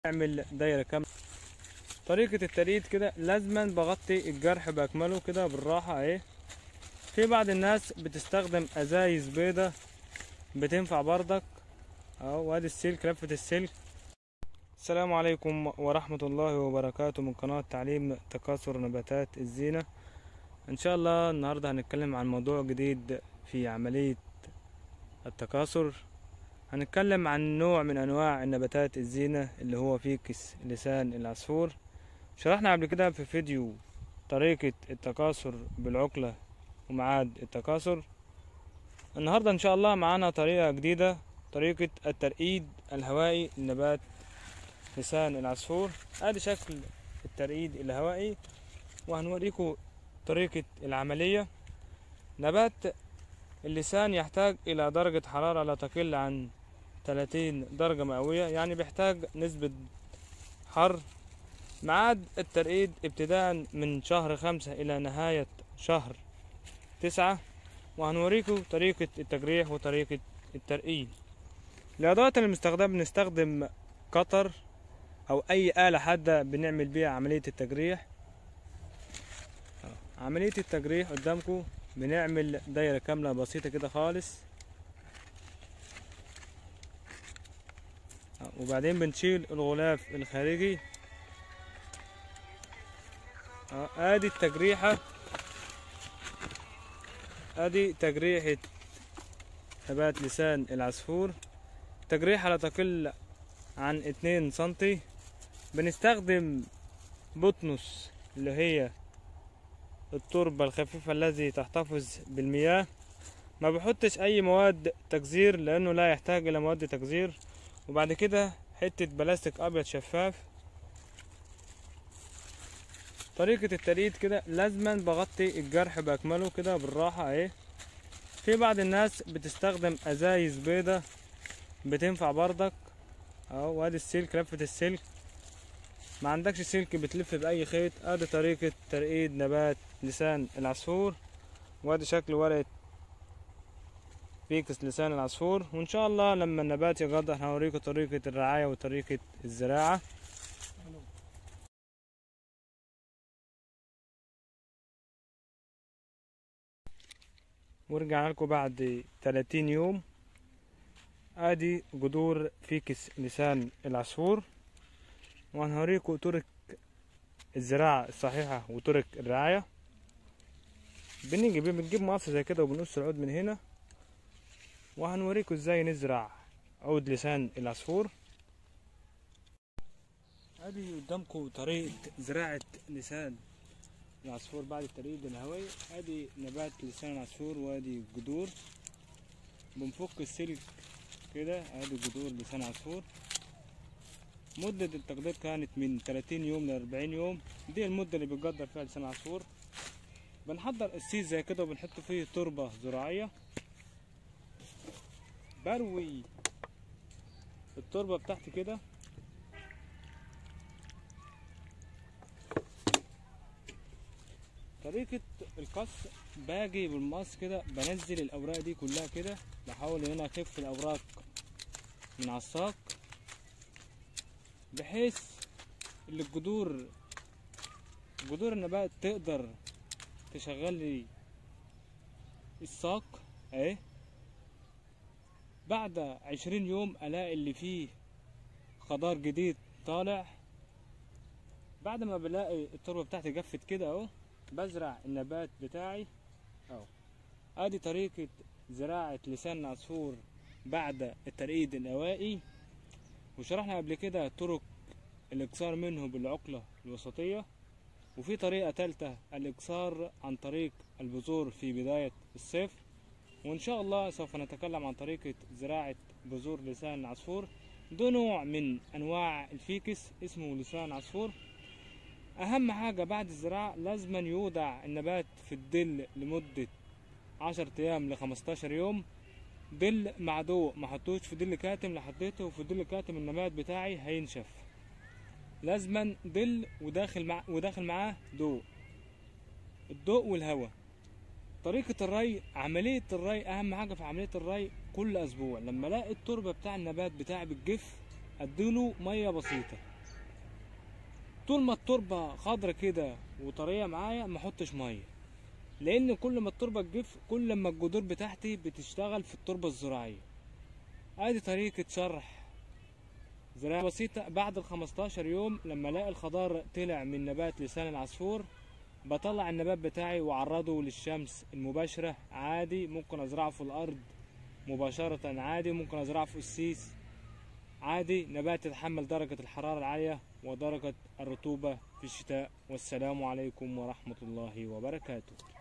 اعمل دايرة كاملة طريقة التريد كده لازما بغطي الجرح بأكمله كده بالراحة اهي في بعض الناس بتستخدم ازايز بيضة بتنفع بردك اهو وادي السلك لفة السلك السلام عليكم ورحمة الله وبركاته من قناة تعليم تكاثر نباتات الزينة ان شاء الله النهاردة هنتكلم عن موضوع جديد في عملية التكاثر هنتكلم عن نوع من انواع النباتات الزينة اللي هو فيكس لسان العصفور شرحنا قبل كده في فيديو طريقة التكاثر بالعقلة ومعاد التكاثر النهاردة ان شاء الله معانا طريقة جديدة طريقة الترقيد الهوائي لنبات لسان العصفور ادي شكل الترقيد الهوائي وهنوريكم طريقة العملية نبات اللسان يحتاج إلى درجة حرارة لا تقل عن 30 درجة مئوية يعني بيحتاج نسبة حر ميعاد الترقيد ابتداء من شهر خمسة إلى نهاية شهر تسعة وهنوريكم طريقة التجريح وطريقة الترقيد الأدوات المستخدمة بنستخدم قطر أو أي آلة حادة بنعمل بيها عملية التجريح عملية التجريح قدامكم بنعمل دايرة كاملة بسيطة كده خالص وبعدين بنشيل الغلاف الخارجي ادي التجريحة ادي تجريحة نبات لسان العصفور تجريحة لا تقل عن اتنين سنتي بنستخدم بطنس اللي هي التربة الخفيفة التي تحتفظ بالمياه ما بحطش اي مواد تجزير لانه لا يحتاج الى مواد تجزير وبعد كده حتة بلاستيك ابيض شفاف طريقة التريد كده لازما بغطي الجرح باكمله كده بالراحة اهي في بعض الناس بتستخدم ازايز بيضة بتنفع بردك اهو وادي السلك لفة السلك ما عندكش سلك بتلف باي خيط ادي طريقة ترقيد نبات لسان العصفور وادي شكل ورقة فيكس لسان العصفور وان شاء الله لما النبات يقدر هوريكم طريقة الرعاية وطريقة الزراعة ورجعنا لكم بعد 30 يوم ادي جذور فيكس لسان العصفور وهنوريكم طرق الزراعة الصحيحة وطرق الرعاية بنيجي بنجيب مقص زي كده وبنقص العود من هنا وهنوريكم ازاي نزرع عود لسان العصفور ادي قدامكم طريقة زراعة لسان العصفور بعد الترقيد الهوائي ادي نبات لسان العصفور وادي جذور بنفك السلك كده ادي جذور لسان العصفور مدة التقدير كانت من 30 يوم ل 40 يوم دي المدة اللي بتقدر فيها لسان العصفور بنحضر السيس زي كده وبنحط فيه تربة زراعية بروي التربة بتاعتي كده طريقة القص باجي بالمقص كده بنزل الأوراق دي كلها كده بحاول إن أنا أخف الأوراق من على الساق بحيث اللي الجذور جذور النبات تقدر تشغل لي الساق اهي بعد عشرين يوم الاقي اللي فيه خضار جديد طالع بعد ما بلاقي التربه بتاعتي جفت كده اهو بزرع النبات بتاعي اهو ادي طريقه زراعه لسان العصفور بعد الترقيد الهوائي وشرحنا قبل كده طرق الاكسار منه بالعقلة الوسطية وفي طريقة تالتة الاكسار عن طريق البذور في بداية الصيف وان شاء الله سوف نتكلم عن طريقة زراعة بذور لسان العصفور ده نوع من انواع الفيكس اسمه لسان عصفور اهم حاجة بعد الزراعة لازم يوضع النبات في الظل لمدة عشر ايام لخمستاشر يوم ظل مع ضوء ما حطوش في ظل كاتم لو حطيته في ظل كاتم النبات بتاعي هينشف لازما ظل وداخل مع وداخل معاه ضوء الضوء والهواء طريقة الري عملية الري أهم حاجة في عملية الري كل أسبوع لما ألاقي التربة بتاع النبات بتاعي بتجف أديله مية بسيطة طول ما التربه خضرة كده وطريه معايا ما احطش ميه لان كل ما التربه تجف كل ما الجذور بتاعتي بتشتغل في التربه الزراعيه ادي طريقه شرح زراعه بسيطه بعد ال 15 يوم لما الاقي الخضار طلع من نبات لسان العصفور بطلع النبات بتاعي واعرضه للشمس المباشره عادي ممكن ازرعه في الارض مباشره عادي ممكن ازرعه في السيس عادي نبات يتحمل درجة الحرارة العالية ودرجة الرطوبة في الشتاء والسلام عليكم ورحمة الله وبركاته